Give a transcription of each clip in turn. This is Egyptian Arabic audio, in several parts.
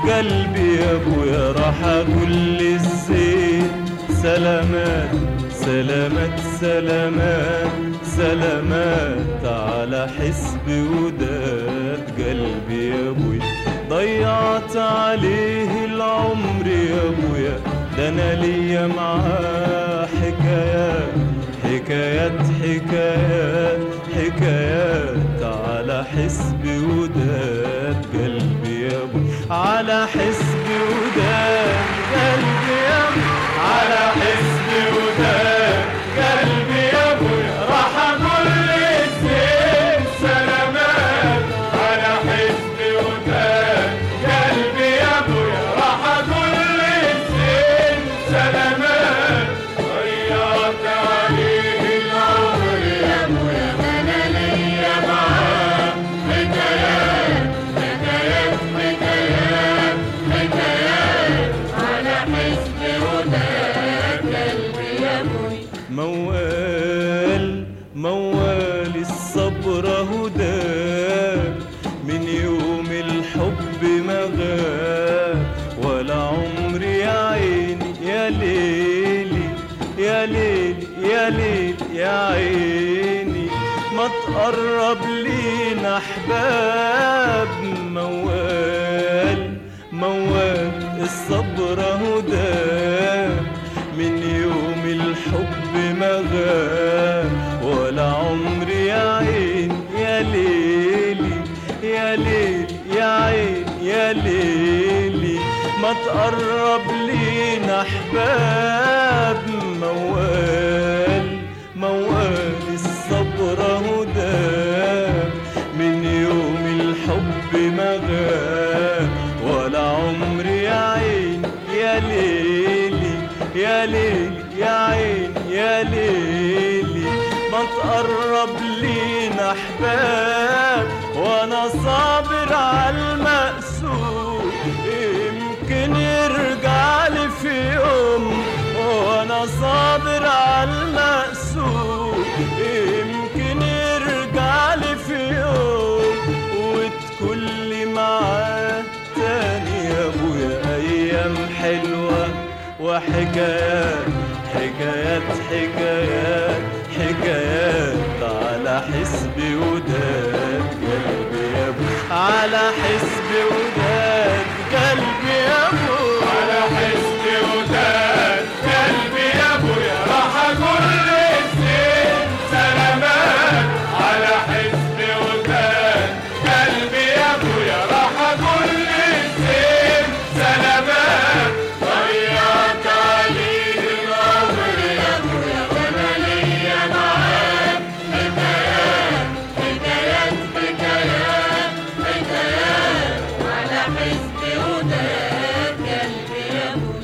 قلبي يا ابويا راح اقول للزين سلامات سلامات سلامات سلامات على حسب وداد قلبي يا ابويا ضيعت عليه العمر يا ابويا ده انا ليا معاه حكايات حكايات حكايات حكايات على حسب وداد قلبي يا ابو على حسب وداد قلبي يا ابو على حسب وداد قلبي يا ابو راح اقول للزين سلامات على حسب وداد قلبي يا ابو راح اقول للزين سلامات ضيعت عليه العمر يا ابويا انا ليا معاه حكايات حكايات حكايات حكايات على حسب وداد قلبي يا ابوي موال موال الصبر هداك من يوم الحب ما غاب ولا عمري يا عيني يا ليلي يا ليلي يا ليلي يا عيني ما تقرب لينا احباب موال موال الصبر هداك من يوم الحب ما غاب ولا عمري يا عين يا ليلي يا ليلي يا عين يا ليلي ما تقرب لينا احباب موال موال الصبر هداك من يوم الحب ما غاب ولا عمري يا عين يا ليلي يا ليلي يا عين يا ليلي ما تقرب لينا احباب وانا صابر على المقسوم يمكن يرجع لي في يوم وانا صابر على المقسوم يمكن يرجع لي في يوم وتكون لي معاه تاني يا ابويا ايام حلوه وحكايات حكايات حكايات حكايات على حسب وداد قلبي يا ابو على حسب وداد قلبي يا ابو على حسب وداد قلبي يا ابو يا راح اقول للزين سلامات على حسب وداد قلبي يا ابو يا راح اقول للزين سلامات ضيعت عليه العمر يا ابو يا وانا ليا معاك حكايات حكايات حكايات حكايات على حسب وداد قلبي يا ابوي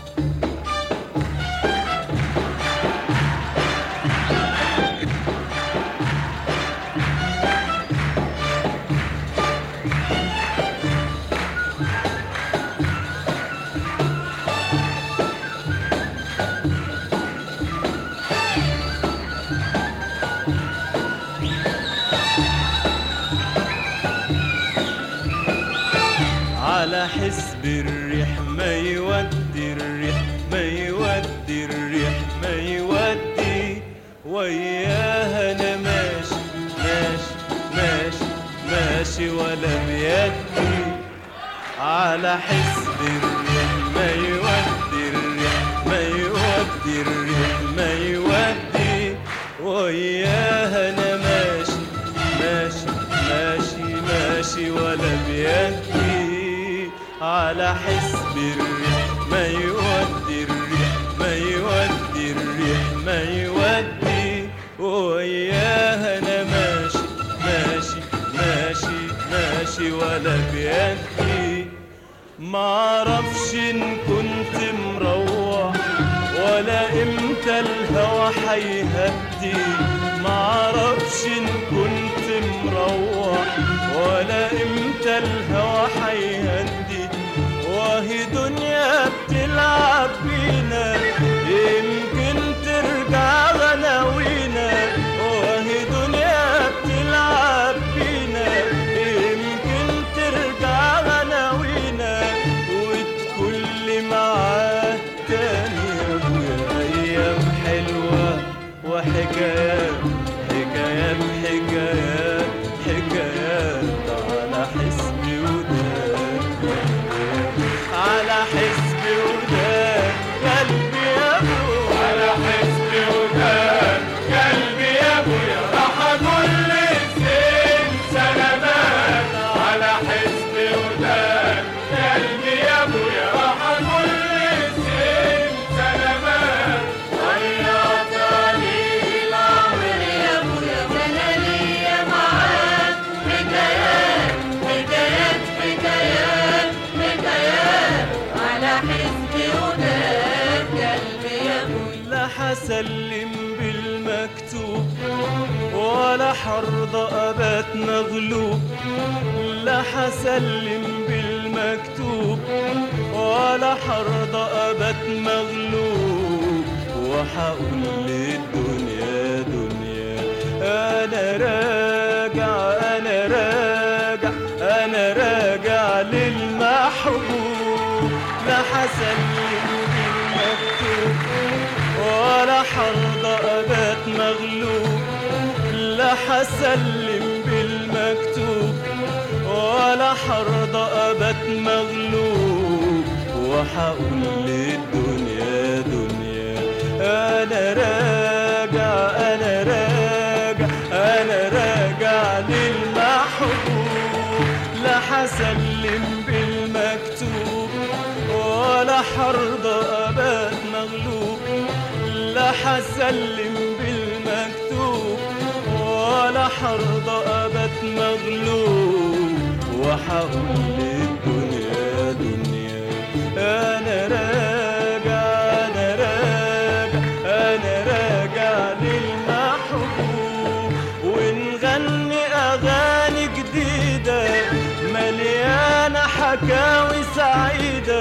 على حسب الريح ما يودي الريح ما يودي الريح ما يودي وياها انا ماشي ماشي ماشي ماشي ولا بيدي على حسب الريح ما يودي الريح ما يودي الريح ما يودي وياها انا ماشي ماشي ماشي ماشي ولا بيدي على حسب الريح ما يودي الريح ما يودي الريح ما يودي وياها انا ماشي ماشي ماشي ماشي ولا بيدي معرفش ان كنت مروح ولا امتى الهوى حيهدي معرفش ان كنت مروح ولا امتى الهوى حيهدي وهي دنيا بتلعب بينا يمكن ترجع غناوينا وهي دنيا بتلعب بينا يمكن ترجع غناوينا قلبي يا ابويا راح كل السن سلامات ويا طريق العمر يا ابويا وانا ليا معاك حكايات حكايات حكايات حكايات على حزبي وداد قلبي يا ابويا لا حسلم بالمكتوب ولا حرضى أبات مغلوب لا حسلم بالمكتوب ولا حرضى أبات مغلوب وحقول للدنيا دنيا أنا راجع أنا راجع أنا راجع للمحبوب لا حسلم بالمكتوب ولا حرضى أبات مغلوب لا حسلم بالمكتوب ولا حرضى أبات مغلوب وحقول للدنيا دنيا أنا راجع أنا راجع أنا راجع للمحبوب لا حسلم بالمكتوب ولا حرضى أبات مغلوب لا حسلم بالمكتوب ولا حرضى أبات مغلوب وحقول للدنيا دنيا أنا راجع أنا راجع أنا راجع للمحبوب ونغني أغاني جديدة مليانة حكاوي سعيدة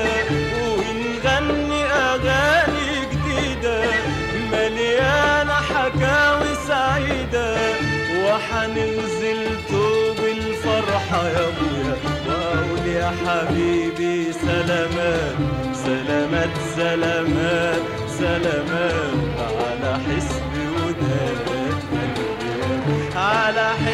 ونغني أغاني جديدة مليانة حكاوي سعيدة وحننزل توب الفرحة يا أبويا وأقول يا حبيبي سلامات سلامات سلامات سلامات على حسب وداد قلبي على